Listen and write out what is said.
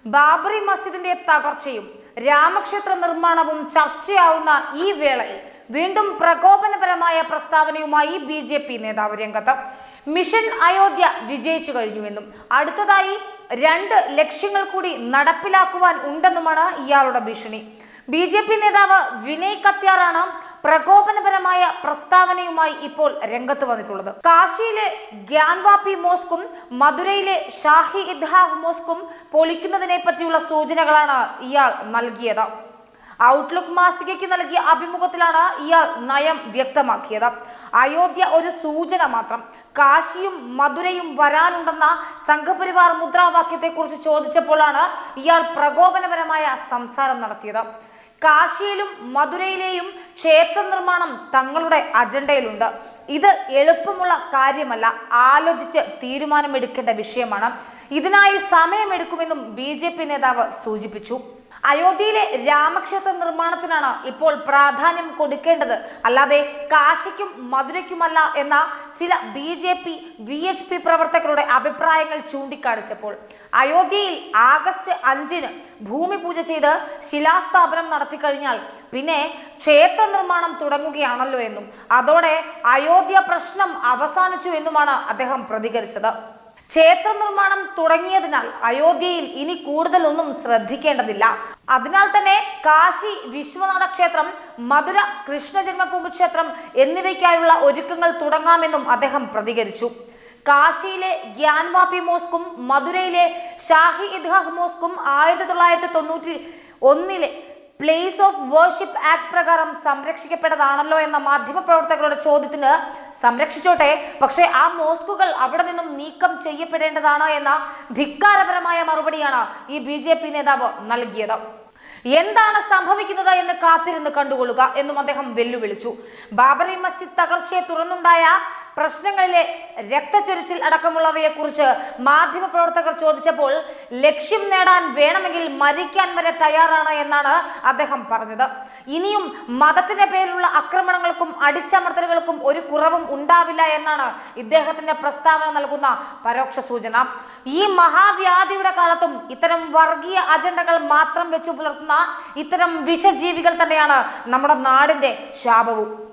ബാബറി മസ്ജിദിന്റെ തകർച്ചയും രാമക്ഷേത്ര നിർമ്മാണവും ചർച്ചയാവുന്ന ഈ വേളയിൽ വീണ്ടും പ്രകോപനപരമായ പ്രസ്താവനയുമായി ബി ജെ പി നേതാവ് രംഗത്ത് മിഷൻ അയോധ്യ വിജയിച്ചു കഴിഞ്ഞുവെന്നും അടുത്തതായി രണ്ട് ലക്ഷ്യങ്ങൾ കൂടി നടപ്പിലാക്കുവാൻ ഉണ്ടെന്നുമാണ് ഇയാളുടെ ഭീഷണി ബി ജെ പി നേതാവ് വിനയ് കത്യാറാണ് പ്രകോപനപരമായ പ്രസ്താവനയുമായി ഇപ്പോൾ രംഗത്ത് വന്നിട്ടുള്ളത് കാശിയിലെ ഗ്യാൻവാപ്പി മോസ്കും മധുരയിലെ ഷാഹി ഇദ്ഹാഹ് മോസ്കും പൊളിക്കുന്നതിനെ പറ്റിയുള്ള സൂചനകളാണ് ഇയാൾ നൽകിയത് ഔട്ട്ലുക്ക് മാസികയ്ക്ക് നൽകിയ അഭിമുഖത്തിലാണ് ഇയാൾ നയം വ്യക്തമാക്കിയത് അയോധ്യ ഒരു സൂചന മാത്രം കാശിയും മധുരയും വരാനുണ്ടെന്ന സംഘപരിവാർ മുദ്രാവാക്യത്തെക്കുറിച്ച് ചോദിച്ചപ്പോഴാണ് ഇയാൾ പ്രകോപനപരമായ സംസാരം നടത്തിയത് കാശിയിലും മധുരയിലെയും ക്ഷേത്ര നിർമ്മാണം തങ്ങളുടെ അജണ്ടയിലുണ്ട് ഇത് എളുപ്പമുള്ള കാര്യമല്ല ആലോചിച്ച് തീരുമാനമെടുക്കേണ്ട വിഷയമാണ് ഇതിനായി സമയമെടുക്കുമെന്നും ബി ജെ പി നേതാവ് സൂചിപ്പിച്ചു അയോധ്യയിലെ രാമക്ഷേത്ര നിർമ്മാണത്തിനാണ് ഇപ്പോൾ പ്രാധാന്യം കൊടുക്കേണ്ടത് അല്ലാതെ കാശിക്കും മധുരയ്ക്കുമല്ല എന്ന ചില B J P V H P പ്രവർത്തകരുടെ അഭിപ്രായങ്ങൾ ചൂണ്ടിക്കാണിച്ചപ്പോൾ അയോധ്യയിൽ ആഗസ്റ്റ് അഞ്ചിന് ഭൂമി പൂജ ചെയ്ത് ശിലാസ്ഥാപനം നടത്തി കഴിഞ്ഞാൽ പിന്നെ ക്ഷേത്ര നിർമ്മാണം തുടങ്ങുകയാണല്ലോ എന്നും അതോടെ അയോധ്യ പ്രശ്നം അവസാനിച്ചു എന്നുമാണ് അദ്ദേഹം പ്രതികരിച്ചത് ക്ഷേത്ര നിർമ്മാണം തുടങ്ങിയതിനാൽ അയോധ്യയിൽ ഇനി കൂടുതലൊന്നും ശ്രദ്ധിക്കേണ്ടതില്ല അതിനാൽ തന്നെ കാശി വിശ്വനാഥ ക്ഷേത്രം മധുര കൃഷ്ണ ജന്മഭൂമി ക്ഷേത്രം എന്നിവയ്ക്കായുള്ള ഒരുക്കങ്ങൾ തുടങ്ങാമെന്നും അദ്ദേഹം പ്രതികരിച്ചു കാശിയിലെ ഗ്യാൻവാപ്പി മോസ്കും മധുരയിലെ ഷാഹി ഇദ്ഹാഹ് മോസ്കും ആയിരത്തി തൊള്ളായിരത്തി തൊണ്ണൂറ്റി ഒന്നിലെ പ്ലേസ് ഓഫ് വേർഷിപ്പ് ആക്ട് പ്രകാരം സംരക്ഷിക്കപ്പെട്ടതാണല്ലോ എന്ന മാധ്യമപ്രവർത്തകരുടെ ചോദ്യത്തിന് സംരക്ഷിച്ചോട്ടെ പക്ഷേ ആ മോസ്കുകൾ അവിടെ നിന്നും നീക്കം ചെയ്യപ്പെടേണ്ടതാണ് എന്ന ധിക്കാരപരമായ മറുപടിയാണ് ഈ ബി നേതാവ് നൽകിയത് എന്താണ് സംഭവിക്കുന്നത് എന്ന് കാത്തിരുന്ന് കണ്ടുകൊള്ളുക എന്നും അദ്ദേഹം വെല്ലുവിളിച്ചു ബാബറി മസ്ജിദ് തകർച്ചയെ തുറന്നുണ്ടായ പ്രശ്നങ്ങളിലെ രക്തച്ചൊരിച്ചിൽ അടക്കമുള്ളവയെക്കുറിച്ച് മാധ്യമപ്രവർത്തകർ ചോദിച്ചപ്പോൾ ലക്ഷ്യം നേടാൻ വേണമെങ്കിൽ മരിക്കാൻ വരെ തയ്യാറാണ് എന്നാണ് അദ്ദേഹം പറഞ്ഞത് ഇനിയും മതത്തിന്റെ പേരിലുള്ള ആക്രമണങ്ങൾക്കും അടിച്ചമർത്തലുകൾക്കും ഒരു കുറവും ഉണ്ടാവില്ല എന്നാണ് ഇദ്ദേഹത്തിന്റെ പ്രസ്താവന നൽകുന്ന പരോക്ഷ സൂചന ഈ മഹാവ്യാധിയുടെ കാലത്തും ഇത്തരം വർഗീയ അജണ്ടകൾ മാത്രം വെച്ചു പുലർത്തുന്ന ഇത്തരം വിഷജീവികൾ തന്നെയാണ് നമ്മുടെ നാടിന്റെ ശാപവും